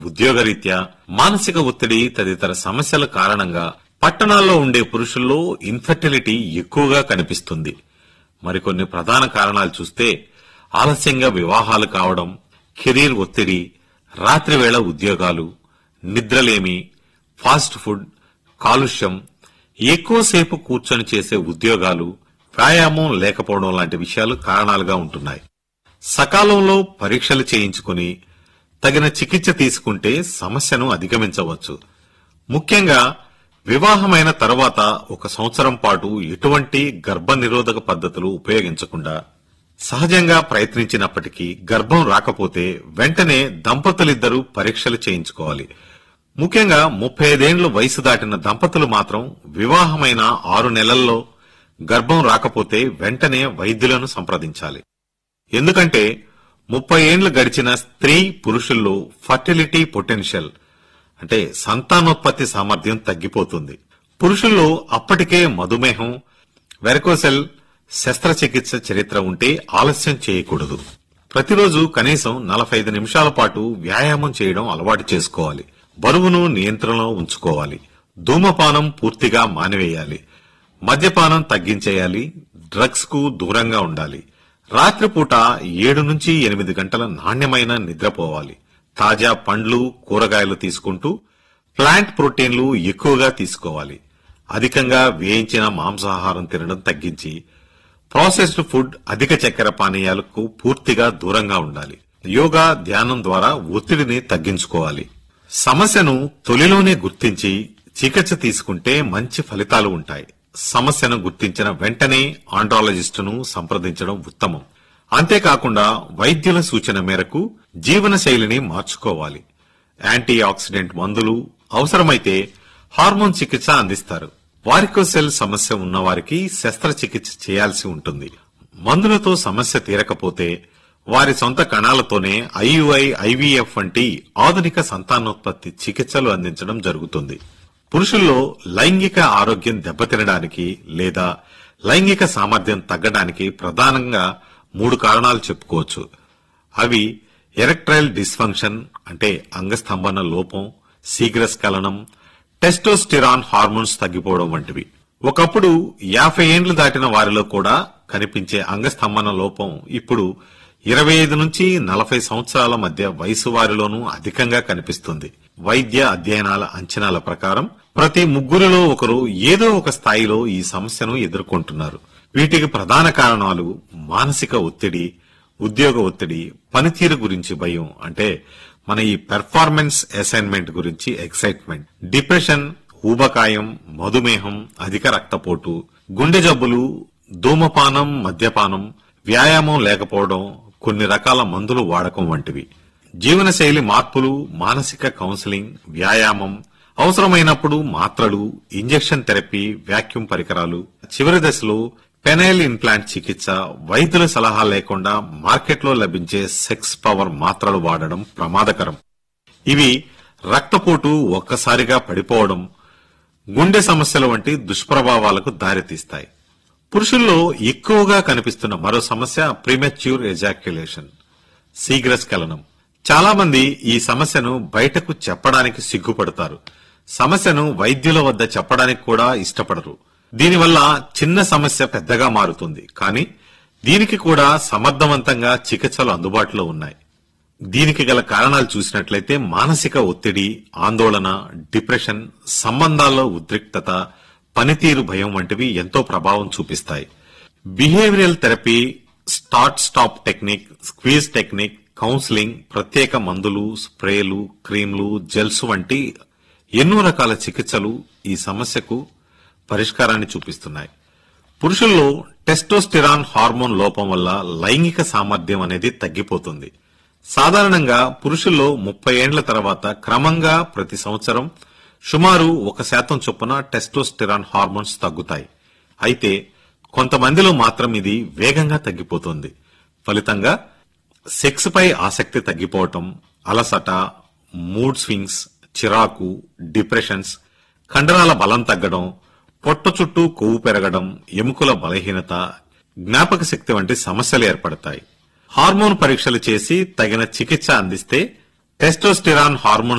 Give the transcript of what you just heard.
ఉద్యోగరీత్యా మానసిక ఒత్తిడి తదితర సమస్యల కారణంగా పట్టణాల్లో ఉండే పురుషుల్లో ఇన్ఫెర్టిలిటీ ఎక్కువగా కనిపిస్తుంది మరికొన్ని ప్రధాన కారణాలు చూస్తే ఆలస్యంగా వివాహాలు కావడం కెరీర్ ఒత్తిడి రాత్రివేళ ఉద్యోగాలు నిద్రలేమి ఫాస్ట్ ఫుడ్ కాలుష్యం ఎక్కువసేపు కూర్చొని చేసే ఉద్యోగాలు వ్యాయామం లేకపోవడం లాంటి విషయాలు కారణాలుగా ఉంటున్నాయి సకాలంలో పరీక్షలు చేయించుకుని తగిన చికిత్స తీసుకుంటే సమస్యను అధిగమించవచ్చు ముఖ్యంగా వివాహమైన తర్వాత ఒక సంవత్సరం పాటు ఎటువంటి గర్భ నిరోధక పద్ధతులు ఉపయోగించకుండా సహజంగా ప్రయత్నించినప్పటికీ గర్భం రాకపోతే వెంటనే దంపతులిద్దరూ పరీక్షలు చేయించుకోవాలి ముఖ్యంగా ముప్పై ఐదేండ్లు వయసు దాటిన దంపతులు మాత్రం వివాహమైన ఆరు నెలల్లో గర్భం రాకపోతే వెంటనే వైద్యులను సంప్రదించాలి ఎందుకంటే ముప్పై ఏండ్లు గడిచిన స్త్రీ పురుషుల్లో ఫర్టిలిటీ పొటెన్షియల్ అంటే సంతానోత్పత్తి సామర్థ్యం తగ్గిపోతుంది పురుషుల్లో అప్పటికే మధుమేహం వెరకోసెల్ శస్త్రచికిత్స చరిత్ర ఉంటే ఆలస్యం చేయకూడదు ప్రతిరోజు కనీసం నలభై ఐదు నిమిషాల పాటు వ్యాయామం చేయడం అలవాటు చేసుకోవాలి బరువును నియంత్రణలో ఉంచుకోవాలి ధూమపానం పూర్తిగా మానివేయాలి మద్యపానం తగ్గించేయాలి డ్రగ్స్ కు దూరంగా ఉండాలి రాత్రిపూట ఏడు నుంచి ఎనిమిది గంటల నాణ్యమైన నిద్రపోవాలి తాజా పండ్లు కూరగాయలు తీసుకుంటూ ప్లాంట్ ప్రోటీన్లు ఎక్కువగా తీసుకోవాలి అధికంగా వేయించిన మాంసాహారం తినడం తగ్గించి ప్రాసెస్డ్ ఫుడ్ అధిక చక్కెర పానీయాలకు పూర్తిగా దూరంగా ఉండాలి యోగా ధ్యానం ద్వారా ఒత్తిడిని తగ్గించుకోవాలి సమస్యను తొలిలోనే గుర్తించి చికిత్స తీసుకుంటే మంచి ఫలితాలు ఉంటాయి సమస్యను గుర్తించిన వెంటనే ఆండ్రాలజిస్టును సంప్రదించడం ఉత్తమం అంతేకాకుండా వైద్యుల సూచన మేరకు జీవన శైలిని మార్చుకోవాలి యాంటీ ఆక్సిడెంట్ మందులు అవసరమైతే హార్మోన్ చికిత్స అందిస్తారు వారికోసెల్ సమస్య ఉన్నవారికి శస్త్రచికిత్స చేయాల్సి ఉంటుంది మందులతో సమస్య తీరకపోతే వారి సొంత కణాలతోనే ఐయుఐ ఐవీఎఫ్ వంటి ఆధునిక సంతానోత్పత్తి చికిత్సలు అందించడం జరుగుతుంది పురుషుల్లో లైంగిక ఆరోగ్యం దెబ్బతినడానికి లేదా లైంగిక సామర్థ్యం తగ్గడానికి ప్రధానంగా మూడు కారణాలు చెప్పుకోవచ్చు అవి ఎరెక్ట్రైల్ డిస్ఫంక్షన్ అంటే అంగస్తంభన లోపం శీఘ్రస్ఖలనం టెస్టోస్టిరాన్ హార్మోన్స్ తగ్గిపోవడం వంటివి ఒకప్పుడు యాభై ఏండ్లు దాటిన వారిలో కూడా కనిపించే అంగస్తంభన లోపం ఇప్పుడు ఇరవై ఐదు నుంచి నలభై సంవత్సరాల మధ్య వయసు వారిలోనూ అధికంగా కనిపిస్తుంది వైద్య అధ్యయనాల అంచనాల ప్రకారం ప్రతి ముగ్గురిలో ఒకరు ఏదో ఒక స్థాయిలో ఈ సమస్యను ఎదుర్కొంటున్నారు వీటికి ప్రధాన కారణాలు మానసిక ఒత్తిడి ఉద్యోగ ఒత్తిడి పనితీరు గురించి భయం అంటే మన ఈ పెర్ఫార్మెన్స్ అసైన్మెంట్ గురించి ఎక్సైట్మెంట్ డిప్రెషన్ ఊబకాయం మధుమేహం అధిక రక్తపోటు గుండె జబ్బులు ధూమపానం మద్యపానం వ్యాయామం లేకపోవడం కొన్ని రకాల మందులు వాడకం వంటివి జీవనశైలి మార్పులు మానసిక కౌన్సిలింగ్ వ్యాయామం అవసరమైనప్పుడు మాత్రలు ఇంజెక్షన్ థెరపీ వ్యాక్యూమ్ పరికరాలు చివరి దశలో పెనైల్ ఇంప్లాంట్ చికిత్స వైద్యుల సలహా లేకుండా మార్కెట్లో లభించే సెక్స్ పవర్ మాత్రలు వాడడం ప్రమాదకరం ఇవి రక్తపోటు ఒక్కసారిగా పడిపోవడం గుండె సమస్యల వంటి దుష్ప్రభావాలకు దారితీస్తాయి పురుషుల్లో ఎక్కువగా కనిపిస్తున్న మరో సమస్య ప్రీమెచ్యూర్ ఎజాక్యులేషన్ శీఘ్రస్ఖలనం చాలా మంది ఈ సమస్యను బయటకు చెప్పడానికి సిగ్గుపడతారు సమస్యను వైద్యుల వద్ద చెప్పడానికి కూడా ఇష్టపడరు దీనివల్ల చిన్న సమస్య పెద్దగా మారుతుంది కానీ దీనికి కూడా సమర్థవంతంగా చికిత్సలు అందుబాటులో ఉన్నాయి దీనికి గల కారణాలు చూసినట్లయితే మానసిక ఒత్తిడి ఆందోళన డిప్రెషన్ సంబంధాల్లో ఉద్రిక్తత పనితీరు భయం వంటివి ఎంతో ప్రభావం చూపిస్తాయి behavioural therapy start stop technique squeeze technique counselling ప్రత్యేక మందులు స్ప్రేలు క్రీంలు జెల్స్ వంటి ఎన్నో రకాల చికిత్సలు ఈ సమస్యకు పరిష్కారాన్ని చూపిస్తున్నాయి పురుషుల్లో టెస్టోస్టిరాన్ హార్మోన్ లోపం వల్ల లైంగిక సామర్థ్యం అనేది తగ్గిపోతుంది సాధారణంగా పురుషుల్లో ముప్పై ఏండ్ల తర్వాత క్రమంగా ప్రతి సంవత్సరం సుమారు ఒక శాతం చొప్పున టెస్టోస్టిరాన్ హార్మోన్స్ తగ్గుతాయి అయితే కొంతమందిలో మాత్రం ఇది వేగంగా తగ్గిపోతుంది ఫలితంగా సెక్స్ పై ఆసక్తి తగ్గిపోవటం అలసట మూడ్ స్వింగ్స్ చిరాకు డిప్రెషన్స్ కండరాల బలం తగ్గడం పొట్ట చుట్టూ కొవ్వు పెరగడం ఎముకల బలహీనత జ్ఞాపక శక్తి వంటి సమస్యలు ఏర్పడతాయి హార్మోన్ పరీక్షలు చేసి తగిన చికిత్స అందిస్తే టెస్టోస్టిరాన్ హార్మోన్